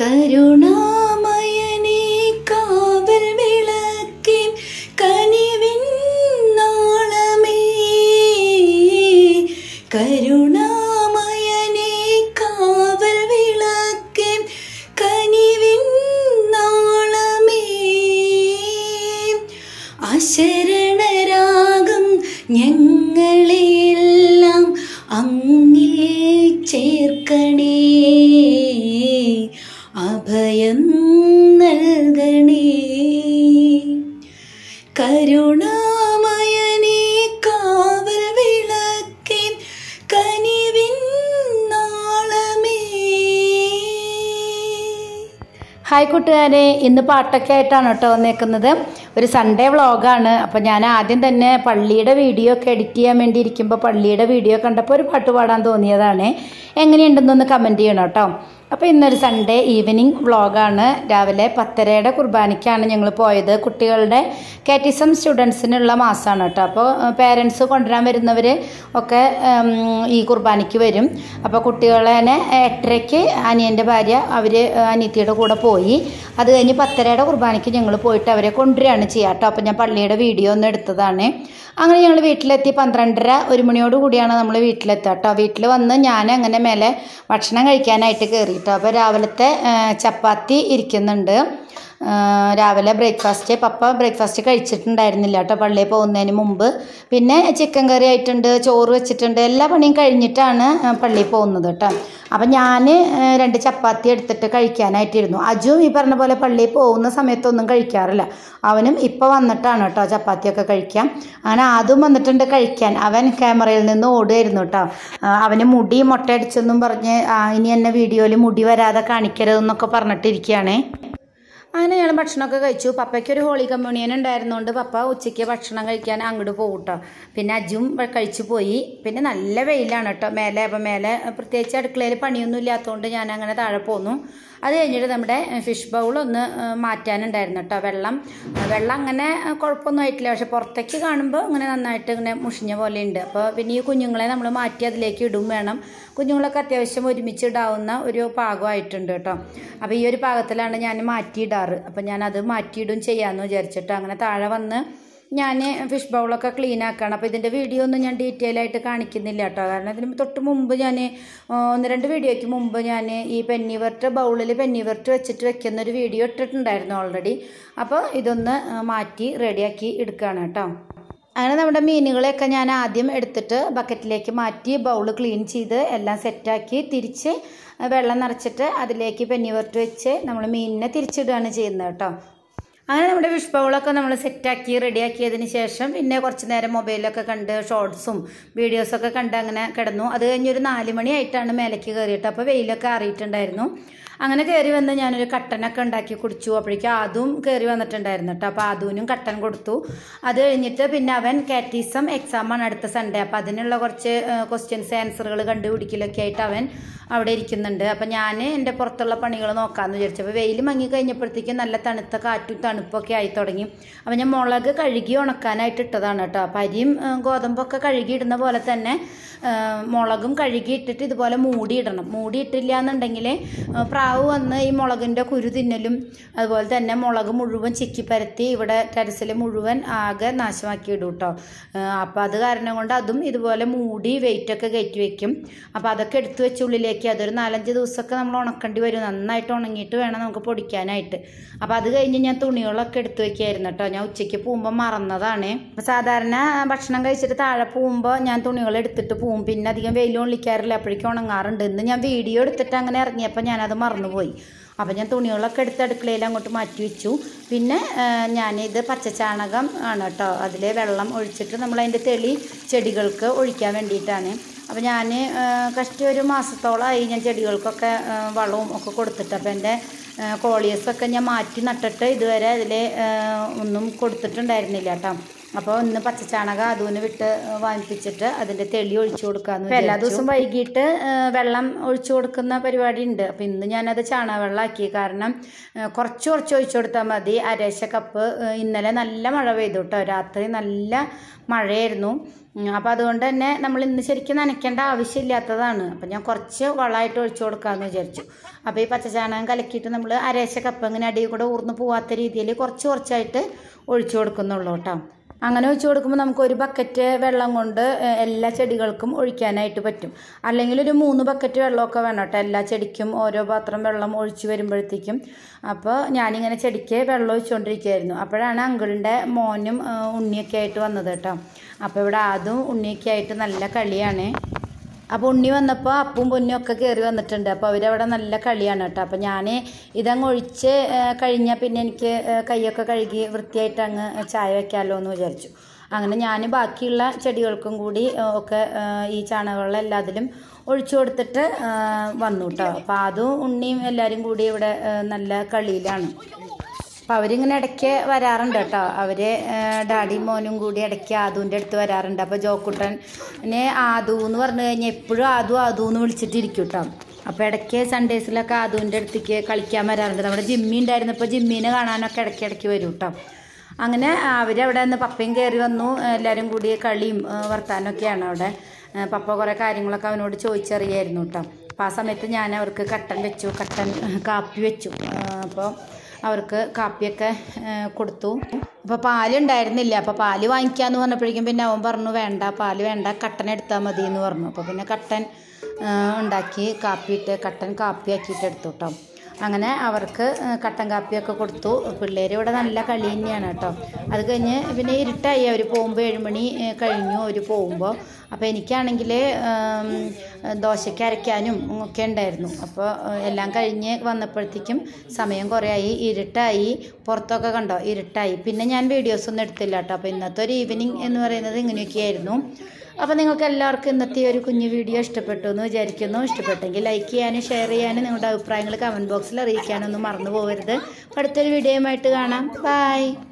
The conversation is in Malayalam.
കരുണാമയനേ കാവൽ വിളക്കേ കനിവിൻ നാളമേ കരുണാമയനേ കാവൽ വിളക്കേ കനിവിൻ നാളമേ അശരണരാഗം ഞങ്ങളെയെല്ലാം അങ്ങിൽ ചേർക്കണേ അഭയം നൽകണേ കരുണാമയനേ കാവൽ വിളക്കേ കനിവിൻ നാളമേ ഹായ് കൂട്ടുകാരെ ഇന്ന് പാട്ടൊക്കെ ആയിട്ടാണ് കേട്ടോ വന്നേക്കുന്നത് ഒരു സൺഡേ വ്ളോഗാണ് അപ്പോൾ ഞാൻ ആദ്യം തന്നെ പള്ളിയുടെ വീഡിയോ ഒക്കെ എഡിറ്റ് ചെയ്യാൻ വേണ്ടി ഇരിക്കുമ്പോൾ പള്ളിയുടെ വീഡിയോ കണ്ടപ്പോൾ ഒരു പാട്ട് പാടാൻ തോന്നിയതാണ് എങ്ങനെയുണ്ടെന്നൊന്ന് കമൻറ്റ് ചെയ്യണം കേട്ടോ അപ്പോൾ ഇന്നൊരു സൺഡേ ഈവനിങ് വ്ളോഗാണ് രാവിലെ പത്തരയുടെ കുർബാനയ്ക്കാണ് ഞങ്ങൾ പോയത് കുട്ടികളുടെ കാറ്റിസം സ്റ്റുഡൻസിനുള്ള മാസമാണ് കേട്ടോ അപ്പോൾ പേരൻസ് കൊണ്ടുവരാൻ വരുന്നവർ ഒക്കെ ഉം, ഈ കുർബാനയ്ക്ക് വരും അപ്പോൾ കുട്ടികളെ എട്ടരയ്ക്ക് അനിയൻ്റെ ഭാര്യ അവർ അനിയത്തിയുടെ കൂടെ പോയി അത് കഴിഞ്ഞ് പത്തരയുടെ കുർബാനയ്ക്ക് ഞങ്ങൾ പോയിട്ട് അവരെ കൊണ്ടുവരികയാണ് ചെയ്യുക കേട്ടോ അപ്പോൾ ഞാൻ പള്ളിയുടെ വീഡിയോ ഒന്ന് എടുത്തതാണ് അങ്ങനെ ഞങ്ങൾ വീട്ടിലെത്തി പന്ത്രണ്ടര ഒരു മണിയോട് കൂടിയാണ് നമ്മൾ വീട്ടിലെത്തുക കേട്ടോ വീട്ടിൽ വന്ന് ഞാൻ അങ്ങനെ മേലെ ഭക്ഷണം കഴിക്കാനായിട്ട് കയറി കേട്ടോ അപ്പോൾ രാവിലത്തെ ആ, ചപ്പാത്തി ഇരിക്കുന്നുണ്ട് ആ, രാവിലെ ബ്രേക്ക്ഫാസ്റ്റ് പപ്പ ബ്രേക്ക്ഫാസ്റ്റ് കഴിച്ചിട്ടുണ്ടായിരുന്നില്ല കേട്ടോ പള്ളിയിൽ പോകുന്നതിന് മുമ്പ് പിന്നെ ചിക്കൻ കറി ആയിട്ടുണ്ട് ചോറ് വെച്ചിട്ടുണ്ട് എല്ലാ പണിയും കഴിഞ്ഞിട്ടാണ് ആ, പള്ളിയിൽ പോകുന്നത് കേട്ടോ അപ്പം ഞാൻ രണ്ട് ചപ്പാത്തി എടുത്തിട്ട് കഴിക്കാനായിട്ടിരുന്നു അജു ഈ പറഞ്ഞ പോലെ പള്ളിയിൽ പോകുന്ന സമയത്തൊന്നും കഴിക്കാറില്ല അവനും ഇപ്പോൾ വന്നിട്ടാണ് കേട്ടോ ചപ്പാത്തിയൊക്കെ കഴിക്കാം അങ്ങനെ അതും വന്നിട്ടുണ്ട് കഴിക്കാൻ അവൻ ക്യാമറയിൽ നിന്ന് ഓടുമായിരുന്നു കേട്ടോ ആ, അവന് മുടി മുട്ടയടിച്ചെന്നും പറഞ്ഞ് ആ, ഇനി എന്നെ വീഡിയോയിൽ മുടി വരാതെ കാണിക്കരുതെന്നൊക്കെ പറഞ്ഞിട്ടിരിക്കുകയാണേ അങ്ങനെ ഞങ്ങൾ ഭക്ഷണമൊക്കെ കഴിച്ചു പപ്പയ്ക്ക് ഒരു ഹോളി കമ്മ്യൂണിയൻ ഉണ്ടായിരുന്നുകൊണ്ട് പപ്പ ഉച്ചയ്ക്ക് ഭക്ഷണം കഴിക്കാൻ അങ്ങോട്ട് പോകും കേട്ടോ പിന്നെ അജും വ- കഴിച്ചു പോയി പിന്നെ നല്ല വെയിലാണ് കേട്ടോ മേലെ അപ്പം മേലെ പ്രത്യേകിച്ച് അടുക്കളയിൽ പണിയൊന്നും ഇല്ലാത്തതുകൊണ്ട് ഞാൻ അങ്ങനെ താഴെ പോന്നു അത് കഴിഞ്ഞിട്ട് നമ്മുടെ ഫിഷ് ബൗൾ ഒന്ന് ആ, മാറ്റാനുണ്ടായിരുന്നു കേട്ടോ വെള്ളം വെള്ളം അങ്ങനെ ആ, കുഴപ്പമൊന്നും ആയിട്ടില്ല പക്ഷെ പുറത്തേക്ക് കാണുമ്പോൾ ഇങ്ങനെ നന്നായിട്ട് ഇങ്ങനെ മുഷിഞ്ഞ പോലെ ഉണ്ട് അപ്പോൾ പിന്നെ ഈ കുഞ്ഞുങ്ങളെ നമ്മൾ മാറ്റി അതിലേക്ക് ഇടും വേണം കുഞ്ഞുങ്ങളൊക്കെ അത്യാവശ്യം ഒരുമിച്ച് ഇടാവുന്ന ഒരു പാകമായിട്ടുണ്ട് കേട്ടോ അപ്പോൾ ഈ ഒരു പാകത്തിലാണ് ഞാൻ മാറ്റിയിടാറ് അപ്പോൾ ഞാനത് മാറ്റിയിടും ചെയ്യാമെന്ന് വിചാരിച്ചിട്ട് അങ്ങനെ താഴെ വന്ന് ഞാൻ ഫിഷ് ബൗളൊക്കെ ക്ലീൻ ആക്കുകയാണ് അപ്പോൾ ഇതിൻ്റെ വീഡിയോ ഒന്നും ഞാൻ ഡീറ്റെയിൽ ആയിട്ട് കാണിക്കുന്നില്ല കേട്ടോ കാരണം ഇതിന് തൊട്ട് മുമ്പ് ഞാൻ ഒന്ന് രണ്ട് വീഡിയോയ്ക്ക് മുമ്പ് ഞാൻ ഈ പെന്നിവർട്ട് ബൗളിൽ പെന്നിവർട്ട് വെച്ചിട്ട് വെക്കുന്ന ഒരു വീഡിയോ ഇട്ടിട്ടുണ്ടായിരുന്നു ഓൾറെഡി അപ്പോൾ ഇതൊന്ന് ആ, മാറ്റി റെഡിയാക്കി എടുക്കുകയാണ് കേട്ടോ അങ്ങനെ നമ്മുടെ മീനുകളെയൊക്കെ ഞാൻ ആദ്യം എടുത്തിട്ട് ബക്കറ്റിലേക്ക് മാറ്റി ബൗൾ ക്ലീൻ ചെയ്ത് എല്ലാം സെറ്റാക്കി തിരിച്ച് വെള്ളം നിറച്ചിട്ട് അതിലേക്ക് പെന്നിവർട്ട് വെച്ച് നമ്മൾ മീനിനെ തിരിച്ചിടുകയാണ് ചെയ്യുന്നത് കേട്ടോ അങ്ങനെ നമ്മുടെ ഫിഷ് ബൗളൊക്കെ നമ്മൾ സെറ്റാക്കി റെഡിയാക്കിയതിന് ശേഷം പിന്നെ കുറച്ച് നേരം മൊബൈലൊക്കെ കണ്ട് ഷോർട്സും വീഡിയോസൊക്കെ കണ്ട് അങ്ങനെ കിടന്നു അത് കഴിഞ്ഞൊരു നാല് മണിയായിട്ടാണ് മേലേക്ക് കയറിയിട്ട് അപ്പോൾ വെയിലൊക്കെ അറിയിട്ടുണ്ടായിരുന്നു അങ്ങനെ കയറി വന്ന് ഞാനൊരു കട്ടനൊക്കെ ഉണ്ടാക്കി കുടിച്ചു അപ്പോഴേക്കും അതും കയറി വന്നിട്ടുണ്ടായിരുന്നു കേട്ടോ അപ്പോൾ അതുവിനും കട്ടൻ കൊടുത്തു അത് കഴിഞ്ഞിട്ട് പിന്നെ അവൻ കാറ്റീസം എക്സാമാണ് അടുത്ത സൺഡേ അപ്പോൾ അതിനുള്ള കുറച്ച് ക്വസ്റ്റ്യൻസ് ആൻസറുകൾ കണ്ടുപിടിക്കലൊക്കെ ആയിട്ട് അവൻ അവിടെ ഇരിക്കുന്നുണ്ട് അപ്പം ഞാൻ എൻ്റെ പുറത്തുള്ള പണികൾ നോക്കാമെന്ന് വിചാരിച്ചു അപ്പോൾ വെയിൽ മങ്ങി കഴിഞ്ഞപ്പോഴത്തേക്കും നല്ല തണുത്ത കാറ്റും തണുപ്പൊക്കെ ആയി തുടങ്ങി അപ്പോൾ ഞാൻ മുളക് കഴുകി ഉണക്കാനായിട്ട് ഇട്ടതാണ് കേട്ടോ അപ്പം അരിയും ഏ, ഗോതമ്പൊക്കെ കഴുകി ഇടുന്ന പോലെ തന്നെ ഏ, മുളകും കഴുകി ഇട്ടിട്ട് ഇതുപോലെ മൂടിയിടണം മൂടിയിട്ടില്ല എന്നുണ്ടെങ്കിൽ പ്രാവ് വന്ന് ഈ മുളകിൻ്റെ കുരു തിന്നലും അതുപോലെ തന്നെ മുളക് മുഴുവൻ ചിക്കി പരത്തി ഇവിടെ ടെറസിൽ മുഴുവൻ ആകെ നാശമാക്കി ഇടും കേട്ടോ അപ്പോൾ അത് കാരണം കൊണ്ട് അതും ഇതുപോലെ മൂടി വെയിറ്റൊക്കെ കയറ്റി വെക്കും അപ്പോൾ അതൊക്കെ എടുത്തു വെച്ച് ഉള്ളിലേക്ക് അതൊരു നാലഞ്ച് ദിവസമൊക്കെ നമ്മൾ ഉണക്കേണ്ടി വരും നന്നായിട്ട് ഉണങ്ങിയിട്ട് വേണം നമുക്ക് പൊടിക്കാനായിട്ട് അപ്പോൾ അത് കഴിഞ്ഞ് ഞാൻ തുണികളൊക്കെ എടുത്തു വെക്കായിരുന്നു കേട്ടോ ഞാൻ ഉച്ചയ്ക്ക് പോകുമ്പോൾ മറന്നതാണ് അപ്പോൾ സാധാരണ ഭക്ഷണം കഴിച്ചിട്ട് താഴെ പോകുമ്പോൾ ഞാൻ തുണികൾ എടുത്തിട്ട് പോകും പിന്നെ അധികം വെയിൽ കൊള്ളിക്കാറില്ല അപ്പോഴേക്കും ഉണങ്ങാറുണ്ട് ഇന്ന് ഞാൻ വീഡിയോ എടുത്തിട്ട് അങ്ങനെ ഇറങ്ങിയപ്പോൾ ഞാനത് മറന്നുപോയി അപ്പോൾ ഞാൻ തുണികളൊക്കെ എടുത്ത് അടുക്കളയിൽ അങ്ങോട്ട് മാറ്റി വെച്ചു പിന്നെ ആ, ഞാനിത് പച്ചച്ചാണകം ആണ് കേട്ടോ അതിൽ വെള്ളം ഒഴിച്ചിട്ട് നമ്മൾ അതിൻ്റെ തെളി ചെടികൾക്ക് ഒഴിക്കാൻ വേണ്ടിയിട്ടാണ് അപ്പോൾ ഞാൻ കഷ്ടി ഒരു മാസത്തോളമായി ഞാൻ ചെടികൾക്കൊക്കെ ആ, വളവും ഒക്കെ കൊടുത്തിട്ട് അപ്പോൾ എൻ്റെ കോളിയസൊക്കെ ഞാൻ മാറ്റി നട്ടിട്ട് ഇതുവരെ അതിൽ ഒന്നും കൊടുത്തിട്ടുണ്ടായിരുന്നില്ല കേട്ടോ അപ്പോൾ ഇന്ന് പച്ചച്ചാണകം അതുവിന് വിട്ട് വാങ്ങിപ്പിച്ചിട്ട് അതിൻ്റെ തെളി ഒഴിച്ചു കൊടുക്കാമെന്ന് എല്ലാ ദിവസവും വൈകിട്ട് ആ, വെള്ളം ഒഴിച്ചു കൊടുക്കുന്ന പരിപാടി ഉണ്ട് അപ്പോൾ ഇന്ന് ഞാനത് ചാണകവെള്ളമാക്കി കാരണം ആ, കുറച്ച് കുറച്ച് ഒഴിച്ചു കൊടുത്താൽ മതി അരശ കപ്പ് ആ, ഇന്നലെ നല്ല മഴ പെയ്തു കേട്ടോ രാത്രി നല്ല മഴയായിരുന്നു അപ്പോൾ അതുകൊണ്ട് തന്നെ നമ്മൾ ഇന്ന് ശരിക്കും നനയ്ക്കേണ്ട ആവശ്യമില്ലാത്തതാണ് അപ്പം ഞാൻ കുറച്ച് വളമായിട്ട് ഒഴിച്ചു കൊടുക്കാമെന്ന് വിചാരിച്ചു അപ്പോൾ ഈ പച്ചച്ചാണകം കലക്കിയിട്ട് നമ്മൾ അരശ കപ്പ് ഇങ്ങനെ അടിയിൽ കൂടെ ഊർന്ന് പോവാത്ത രീതിയിൽ കുറച്ച് കുറച്ചായിട്ട് ഒഴിച്ചു കൊടുക്കുന്നുള്ളൂ കേട്ടോ അങ്ങനെ ഒഴിച്ചു കൊടുക്കുമ്പോൾ നമുക്ക് ഒരു ബക്കറ്റ് വെള്ളം കൊണ്ട് ഏഹ്, എല്ലാ ചെടികൾക്കും ഒഴിക്കാനായിട്ട് പറ്റും അല്ലെങ്കിൽ ഒരു മൂന്ന് ബക്കറ്റ് വെള്ളമൊക്കെ വേണം കേട്ടോ എല്ലാ ചെടിക്കും ഓരോ പാത്രം വെള്ളം ഒഴിച്ച് വരുമ്പോഴത്തേക്കും അപ്പോൾ ഞാനിങ്ങനെ ചെടിക്ക് വെള്ളം ഒഴിച്ചുകൊണ്ടിരിക്കുകയായിരുന്നു അപ്പോഴാണ് അങ്കിളിൻ്റെ മോനും ഏഹ്, ഉണ്ണിയൊക്കെ ആയിട്ട് വന്നത് കേട്ടോ അപ്പോൾ ഇവിടെ അതും ഉണ്ണിയൊക്കെ ആയിട്ട് നല്ല കളിയാണ് അപ്പോൾ ഉണ്ണി വന്നപ്പോൾ അപ്പും പൊന്നും ഒക്കെ കയറി വന്നിട്ടുണ്ട് അപ്പോൾ അവരവിടെ നല്ല കളിയാണ് കേട്ടോ അപ്പോൾ ഞാൻ ഇതങ്ങ് ഒഴിച്ച് കഴിഞ്ഞാൽ പിന്നെ എനിക്ക് ഏ, കൈയൊക്കെ കഴുകി വൃത്തിയായിട്ട് അങ്ങ് ചായ വെക്കാമല്ലോ എന്ന് വിചാരിച്ചു അങ്ങനെ ഞാൻ ബാക്കിയുള്ള ചെടികൾക്കും കൂടി ഏ, ഒക്കെ ഏ, ഈ ചാണകവെള്ളം എല്ലാത്തിലും ഒഴിച്ചു കൊടുത്തിട്ട് ഏ, വന്നു കേട്ടോ അപ്പോൾ അതും ഉണ്ണിയും എല്ലാവരും കൂടി ഇവിടെ ഏ, നല്ല കളിയിലാണ് അപ്പോൾ അവരിങ്ങനെ ഇടയ്ക്ക് വരാറുണ്ട് കേട്ടോ അവർ ഡാഡിയും മോനും കൂടി ഇടയ്ക്ക് ആദുവിൻ്റെ അടുത്ത് വരാറുണ്ട് അപ്പോൾ ജോക്കുട്ടനെ ആദു എന്ന് പറഞ്ഞു കഴിഞ്ഞാൽ എപ്പോഴും ആദു ആദു എന്ന് വിളിച്ചിട്ടിരിക്കും കേട്ടോ അപ്പോൾ ഇടയ്ക്ക് സൺഡേസിലൊക്കെ ആദുവിൻ്റെ അടുത്തേക്ക് കളിക്കാൻ വരാറുണ്ട് നമ്മുടെ ജിമ്മി ഉണ്ടായിരുന്നപ്പോൾ ജിമ്മീനെ കാണാനൊക്കെ ഇടയ്ക്ക് ഇടയ്ക്ക് വരും കേട്ടോ അങ്ങനെ അവരവിടെ നിന്ന് പപ്പയും കയറി വന്നു എല്ലാവരും കൂടി കളിയും ആ, വർത്താനമൊക്കെയാണ് അവിടെ ആ, പപ്പ കുറേ കാര്യങ്ങളൊക്കെ അവനോട് ചോദിച്ചറിയായിരുന്നു കേട്ടോ അപ്പോൾ ആ സമയത്ത് ഞാൻ അവർക്ക് കട്ടൻ വെച്ചു കട്ടൻ കാപ്പി വെച്ചു അപ്പോൾ അവർക്ക് കാപ്പിയൊക്കെ ആ, കൊടുത്തു അപ്പോൾ പാലുണ്ടായിരുന്നില്ല അപ്പോൾ പാല് വാങ്ങിക്കാമെന്ന് പറഞ്ഞപ്പോഴേക്കും പിന്നെ അവൻ പറഞ്ഞു വേണ്ട പാല് വേണ്ട കട്ടൻ എടുത്താൽ മതി എന്ന് പറഞ്ഞു അപ്പോൾ പിന്നെ കട്ടൻ ആ, ഉണ്ടാക്കി കാപ്പിയിട്ട് കട്ടൻ കാപ്പി ആക്കിയിട്ട് എടുത്തു കേട്ടോ അങ്ങനെ അവർക്ക് ആ, കട്ടൻ കാപ്പിയൊക്കെ കൊടുത്തു പിള്ളേർ ഇവിടെ നല്ല കളി തന്നെയാണ് കേട്ടോ അത് കഴിഞ്ഞ് പിന്നെ ഇരുട്ടായി അവർ പോകുമ്പോൾ ഏഴുമണി ആ, കഴിഞ്ഞു അവർ പോകുമ്പോൾ അപ്പോൾ എനിക്കാണെങ്കിൽ ദോശയ്ക്ക് അരയ്ക്കാനും ഒക്കെ ഉണ്ടായിരുന്നു അപ്പോൾ ആ, എല്ലാം കഴിഞ്ഞ് വന്നപ്പോഴത്തേക്കും സമയം കുറേ ആയി ഇരുട്ടായി പുറത്തൊക്കെ കണ്ടോ ഇരുട്ടായി പിന്നെ ഞാൻ വീഡിയോസ് ഒന്നും എടുത്തില്ല കേട്ടോ അപ്പോൾ ഇന്നത്തെ ഒരു ഈവനിങ് എന്ന് പറയുന്നത് ഇങ്ങനെയൊക്കെയായിരുന്നു അപ്പോൾ നിങ്ങൾക്ക് എല്ലാവർക്കും ഇന്നത്തെ ഒരു കുഞ്ഞു വീഡിയോ ഇഷ്ടപ്പെട്ടു എന്ന് വിചാരിക്കുന്നു ഇഷ്ടപ്പെട്ടെങ്കിൽ ലൈക്ക് ചെയ്യാനും ഷെയർ ചെയ്യാനും നിങ്ങളുടെ അഭിപ്രായങ്ങൾ കമൻറ്റ് ബോക്സിൽ അറിയിക്കാനൊന്നും മറന്നു പോകരുത് അപ്പോൾ അടുത്തൊരു വീഡിയോയുമായിട്ട് കാണാം ബൈ